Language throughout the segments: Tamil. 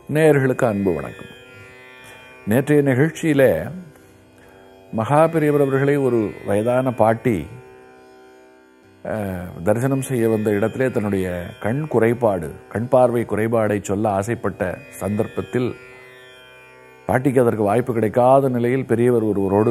நேயர்களுக்கு அன்பு வணக்கம் நேற்றைய நிகழ்ச்சியில மகாபெரியவர் அவர்களை ஒரு வயதான பாட்டி அஹ், தரிசனம் செய்ய வந்த இடத்திலே தன்னுடைய கண் குறைபாடு கண் பார்வை குறைபாடை சொல்ல ஆசைப்பட்ட சந்தர்ப்பத்தில் பாட்டிக்கு அதற்கு வாய்ப்பு கிடைக்காத நிலையில் பெரியவர் ஒருவரோடு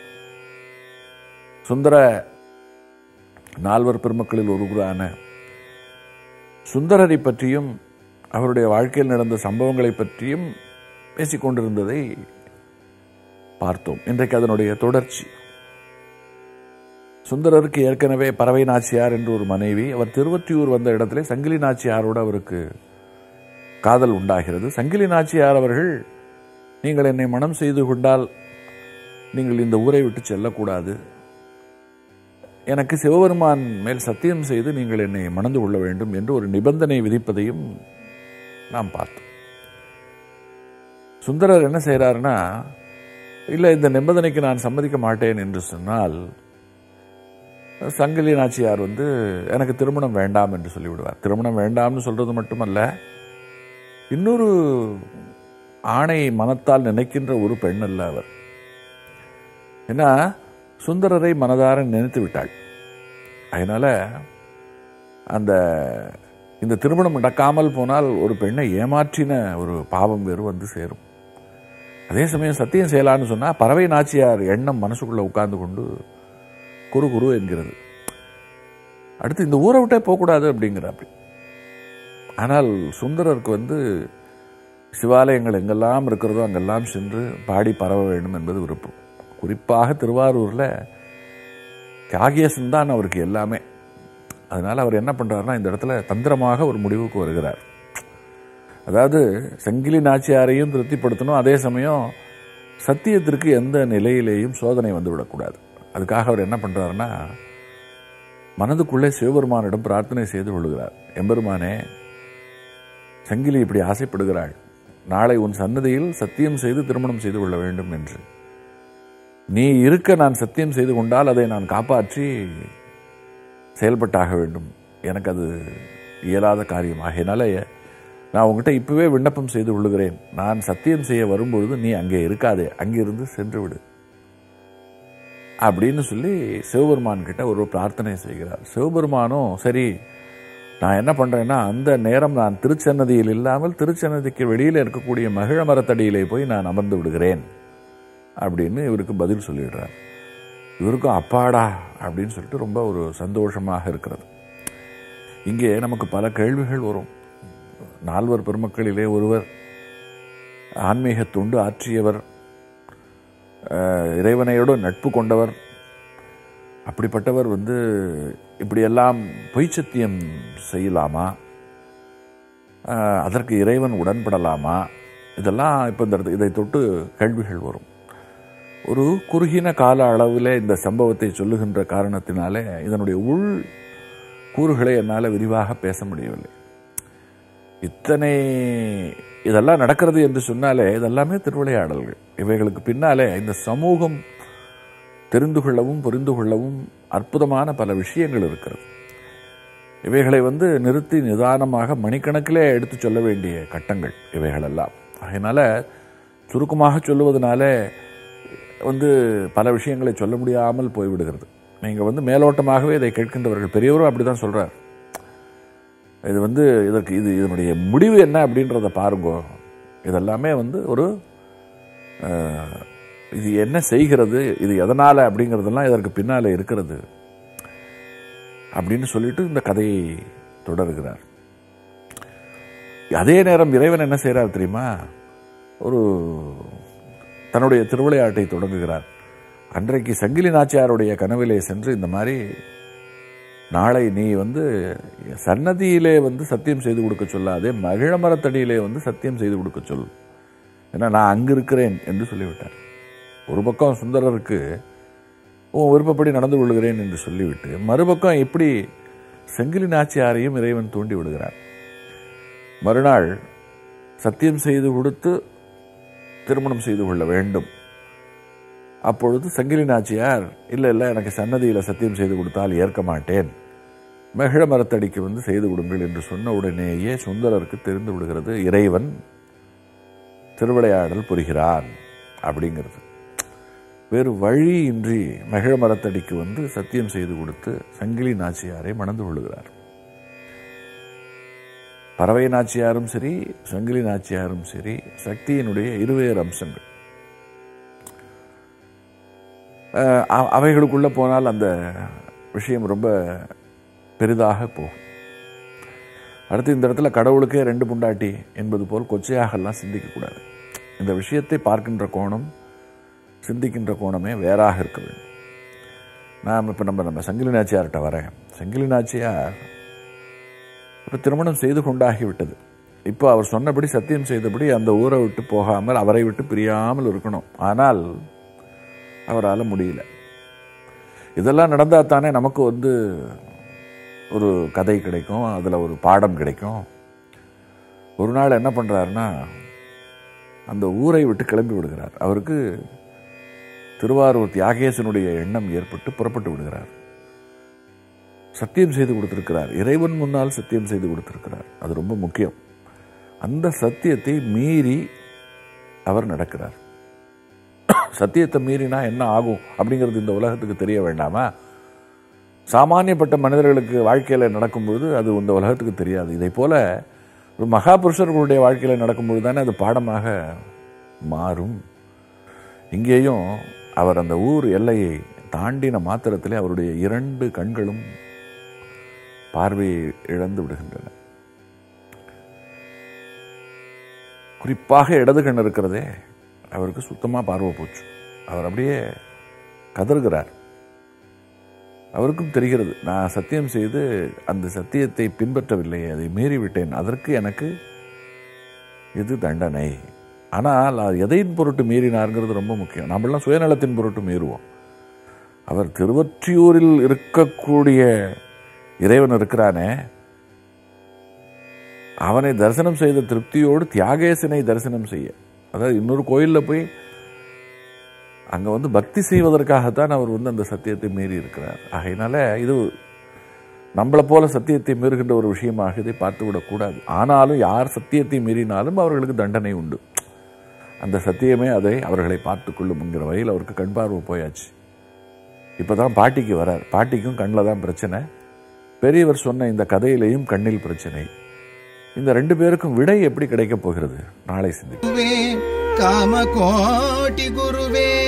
சுந்தர நால்வர் பெருமக்களில் ஒருவரான சுந்தரரை பற்றியும் அவருடைய வாழ்க்கையில் நடந்த சம்பவங்களை பற்றியும் பேசிக் கொண்டிருந்ததை பார்த்தோம் இன்றைக்கு அதனுடைய தொடர்ச்சி சுந்தரருக்கு ஏற்கனவே பறவை நாச்சியார் என்று ஒரு மனைவி அவர் திருவொற்றியூர் வந்த இடத்திலே சங்கிலி நாச்சியாரோடு அவருக்கு காதல் உண்டாகிறது சங்கிலி நாச்சியார் அவர்கள் நீங்கள் என்னை மனம் செய்து கொண்டால் நீங்கள் இந்த ஊரை விட்டு செல்லக்கூடாது எனக்கு சிவபெருமான் மேல் சத்தியம் செய்து நீங்கள் என்னை மணந்து கொள்ள வேண்டும் என்று ஒரு நிபந்தனை விதிப்பதையும் நாம் பார்த்தோம் சுந்தரர் என்ன செய்கிறாருன்னா இல்லை இந்த நிபந்தனைக்கு நான் சம்மதிக்க மாட்டேன் என்று சொன்னால் சங்கிலி நாச்சியார் வந்து எனக்கு திருமணம் வேண்டாம் என்று சொல்லிவிடுவார் திருமணம் வேண்டாம்னு சொல்றது மட்டுமல்ல இன்னொரு ஆணை மனத்தால் நினைக்கின்ற ஒரு பெண் அல்ல அவர் ஏன்னா சுந்தரரை மனதார நினைத்து விட்டாள் அதனால அந்த இந்த திருமணம் நடக்காமல் போனால் ஒரு பெண்ணை ஏமாற்றின ஒரு பாவம் வேறு வந்து சேரும் அதே சமயம் சத்தியம் செய்யலான்னு சொன்னா பறவை நாச்சியார் எண்ணம் மனசுக்குள்ள உட்கார்ந்து கொண்டு குரு குரு என்கிறது அடுத்து இந்த ஊரை விட்டே போகக்கூடாது அப்படிங்கிற அப்படி ஆனால் சுந்தரருக்கு வந்து சிவாலயங்கள் எங்கெல்லாம் இருக்கிறதோ அங்கெல்லாம் சென்று பாடி பரவ வேண்டும் என்பது விருப்பம் குறிப்பாக திருவாரூரில் தியாகியசன் தான் அவருக்கு எல்லாமே அதனால அவர் என்ன பண்றாருன்னா இந்த இடத்துல தந்திரமாக ஒரு முடிவுக்கு வருகிறார் அதாவது சங்கிலி நாச்சியாரையும் திருப்திப்படுத்தணும் அதே சமயம் சத்தியத்திற்கு எந்த நிலையிலேயும் சோதனை வந்து விடக்கூடாது அதுக்காக அவர் என்ன பண்றாருன்னா மனதுக்குள்ளே சிவபெருமானிடம் பிரார்த்தனை செய்து கொள்கிறார் எம்பெருமானே சங்கிலி இப்படி ஆசைப்படுகிறாள் நாளை உன் சன்னதியில் சத்தியம் செய்து திருமணம் செய்து கொள்ள வேண்டும் என்று நீ இருக்க நான் சத்தியம் செய்து கொண்டால் அதை நான் காப்பாற்றி செயல்பட்டாக வேண்டும் எனக்கு அது இயலாத காரியம் ஆகையினால நான் உங்ககிட்ட இப்பவே விண்ணப்பம் செய்து கொள்ளுகிறேன் நான் சத்தியம் செய்ய வரும்பொழுது நீ அங்கே இருக்காதே அங்கிருந்து சென்று விடு அப்படின்னு சொல்லி சிவபெருமான் கிட்ட ஒரு பிரார்த்தனை செய்கிறார் சிவபெருமானும் சரி நான் என்ன பண்றேன்னா அந்த நேரம் நான் திருச்சன்னதியில் இல்லாமல் திருச்சன்னதிக்கு வெளியில இருக்கக்கூடிய மகிழ மரத்தடியிலே போய் நான் அமர்ந்து விடுகிறேன் அப்படின்னு இவருக்கு பதில் சொல்லிடுறார் இவருக்கும் அப்பாடா அப்படின்னு சொல்லிட்டு ரொம்ப ஒரு சந்தோஷமாக இருக்கிறது இங்கே நமக்கு பல கேள்விகள் வரும் நால்வர் பெருமக்களிலே ஒருவர் ஆன்மீக தொண்டு ஆற்றியவர் அஹ், இறைவனையோடு நட்பு கொண்டவர் அப்படிப்பட்டவர் வந்து இப்படியெல்லாம் பொய் சத்தியம் செய்யலாமா அஹ், அதற்கு இறைவன் உடன்படலாமா இதெல்லாம் இப்போ இந்த இடத்து- இதை தொட்டு கேள்விகள் வரும் ஒரு குறுகின கால அளவில் இந்த சம்பவத்தை சொல்லுகின்ற காரணத்தினாலே இதனுடைய உள் கூறுகளை என்னால் விரிவாக பேச முடியவில்லை இத்தனை இதெல்லாம் நடக்கிறது என்று சொன்னாலே இதெல்லாமே திருவிளையாடல்கள் இவைகளுக்கு பின்னாலே இந்த சமூகம் தெரிந்து கொள்ளவும் புரிந்து கொள்ளவும் அற்புதமான பல விஷயங்கள் இருக்கிறது இவைகளை வந்து நிறுத்தி நிதானமாக மணிக்கணக்கிலே எடுத்து சொல்ல வேண்டிய கட்டங்கள் இவைகளெல்லாம் அதனால சுருக்கமாக சொல்லுவதனால வந்து பல விஷயங்களை சொல்ல முடியாமல் போய்விடுகிறது நீங்க வந்து மேலோட்டமாகவே இதை கேட்கின்றவர்கள் பெரியவரும் அப்படிதான் சொல்றார் இது வந்து இதற்கு இது இதனுடைய முடிவு என்ன அப்படின்றத பாருங்க இதெல்லாமே வந்து ஒரு அஹ், இது என்ன செய்கிறது இது எதனால அப்படிங்கிறதெல்லாம் இதற்கு பின்னால இருக்கிறது அப்படின்னு சொல்லிட்டு இந்த கதையை தொடருகிறார் அதே நேரம் இறைவன் என்ன செய்கிறார் தெரியுமா ஒரு தன்னுடைய திருவிளையாட்டை தொடங்குகிறார் அன்றைக்கு சங்கிலி நாச்சியாருடைய கனவிலே சென்று இந்த மாதிரி நாளை நீ வந்து சன்னதியிலே வந்து சத்தியம் செய்து கொடுக்க சொல்லாதே மகிழ மரத்தடியிலே வந்து சத்தியம் செய்து கொடுக்க சொல் ஏன்னா நான் அங்கு இருக்கிறேன் என்று சொல்லிவிட்டார் ஒரு பக்கம் சுந்தரருக்கு உன் விருப்பப்படி நடந்து கொள்கிறேன் என்று சொல்லிவிட்டு மறுபக்கம் எப்படி செங்கிலி நாச்சியாரையும் இறைவன் தூண்டி விடுகிறார் மறுநாள் சத்தியம் செய்து கொடுத்து திருமணம் செய்து கொள்ள வேண்டும் அப்பொழுது சங்கிலி நாச்சியார் இல்லை இல்லை எனக்கு சன்னதியில் சத்தியம் செய்து கொடுத்தால் ஏற்க மாட்டேன் மகிழ மரத்தடிக்கு வந்து செய்து கொடுங்கள் என்று சொன்ன உடனேயே சுந்தரருக்கு தெரிந்து விடுகிறது இறைவன் திருவிளையாடல் புரிகிறான் அப்படிங்கிறது வேறு வழியின்றி மகிழ மரத்தடிக்கு வந்து சத்தியம் செய்து கொடுத்து சங்கிலி நாச்சியாரை மணந்து கொள்கிறார் பறவை நாச்சியாரும் சரி சங்கிலி நாச்சியாரும் சரி சக்தியினுடைய இருவேறு அம்சங்கள் அஹ், அ- அவைகளுக்குள்ள போனால் அந்த விஷயம் ரொம்ப பெரிதாக போகும் அடுத்து இந்த இடத்துல கடவுளுக்கே ரெண்டு புண்டாட்டி என்பது போல் கொச்சையாகலாம் சிந்திக்கக்கூடாது இந்த விஷயத்தை பார்க்கின்ற கோணம் சிந்திக்கின்ற கோணமே வேறாக இருக்க வேண்டும் நாம் இப்போ நம்ம நம்ம சங்கிலி நாச்சியார்கிட்ட வரேன் சங்கிலி நாச்சியார் இப்போ திருமணம் செய்து கொண்டாகிவிட்டது இப்போ அவர் சொன்னபடி சத்தியம் செய்தபடி அந்த ஊரை விட்டு போகாமல் அவரை விட்டு பிரியாமல் இருக்கணும் ஆனால் அவரால் முடியல இதெல்லாம் நடந்தால் தானே நமக்கு வந்து ஒரு கதை கிடைக்கும் அதில் ஒரு பாடம் கிடைக்கும் ஒரு நாள் என்ன பண்ணுறாருன்னா அந்த ஊரை விட்டு கிளம்பி விடுகிறார் அவருக்கு திருவாரூர் தியாகேசனுடைய எண்ணம் ஏற்பட்டு புறப்பட்டு விடுகிறார் சத்தியம் செய்து கொடுத்திருக்கிறார் இறைவன் முன்னால் சத்தியம் செய்து கொடுத்திருக்கிறார் அது ரொம்ப முக்கியம் அந்த சத்தியத்தை மீறி அவர் நடக்கிறார் சத்தியத்தை மீறினா என்ன ஆகும் அப்படிங்கிறது இந்த உலகத்துக்கு தெரிய வேண்டாமா சாமானியப்பட்ட மனிதர்களுக்கு வாழ்க்கையில் நடக்கும்பொழுது அது இந்த உலகத்துக்கு தெரியாது இதை போல ஒரு மகாபுருஷர்களுடைய வாழ்க்கையில் நடக்கும்பொழுது தானே அது பாடமாக மாறும் இங்கேயும் அவர் அந்த ஊர் எல்லையை தாண்டின மாத்திரத்திலே அவருடைய இரண்டு கண்களும் பார்வையை இழந்து விடுகின்றன குறிப்பாக இடது கண் இருக்கிறதே அவருக்கு சுத்தமாக பார்வை போச்சு அவர் அப்படியே கதறுகிறார் அவருக்கும் தெரிகிறது நான் சத்தியம் செய்து அந்த சத்தியத்தை பின்பற்றவில்லை அதை மீறிவிட்டேன் அதற்கு எனக்கு இது தண்டனை ஆனால் அது எதையின் பொருட்டு மீறினாருங்கிறது ரொம்ப முக்கியம் நம்மளாம் சுயநலத்தின் பொருட்டு மீறுவோம் அவர் திருவொற்றியூரில் இருக்கக்கூடிய இறைவன் இருக்கிறானே அவனை தரிசனம் செய்த திருப்தியோடு தியாகேசனை தரிசனம் செய்ய அதாவது இன்னொரு கோயிலில் போய் அங்கே வந்து பக்தி செய்வதற்காகத்தான் அவர் வந்து அந்த சத்தியத்தை மீறி இருக்கிறார் ஆகையினால இது நம்மளை போல சத்தியத்தை மீறுகின்ற ஒரு விஷயமாக இதை பார்த்து விடக்கூடாது ஆனாலும் யார் சத்தியத்தை மீறினாலும் அவர்களுக்கு தண்டனை உண்டு அந்த சத்தியமே அதை அவர்களை பார்த்து கொள்ளும்ங்கிற வகையில் அவருக்கு கண் பார்வை போயாச்சு இப்பதான் பாட்டிக்கு வரார் பாட்டிக்கும் கண்ணில் தான் பிரச்சனை பெரியவர் சொன்ன இந்த கதையிலேயும் கண்ணில் பிரச்சனை இந்த ரெண்டு பேருக்கும் விடை எப்படி கிடைக்கப் போகிறது நாளை சிந்தி ಗುರುವೇ ಕಾಮಕೋಟಿ ಗುರುವೇ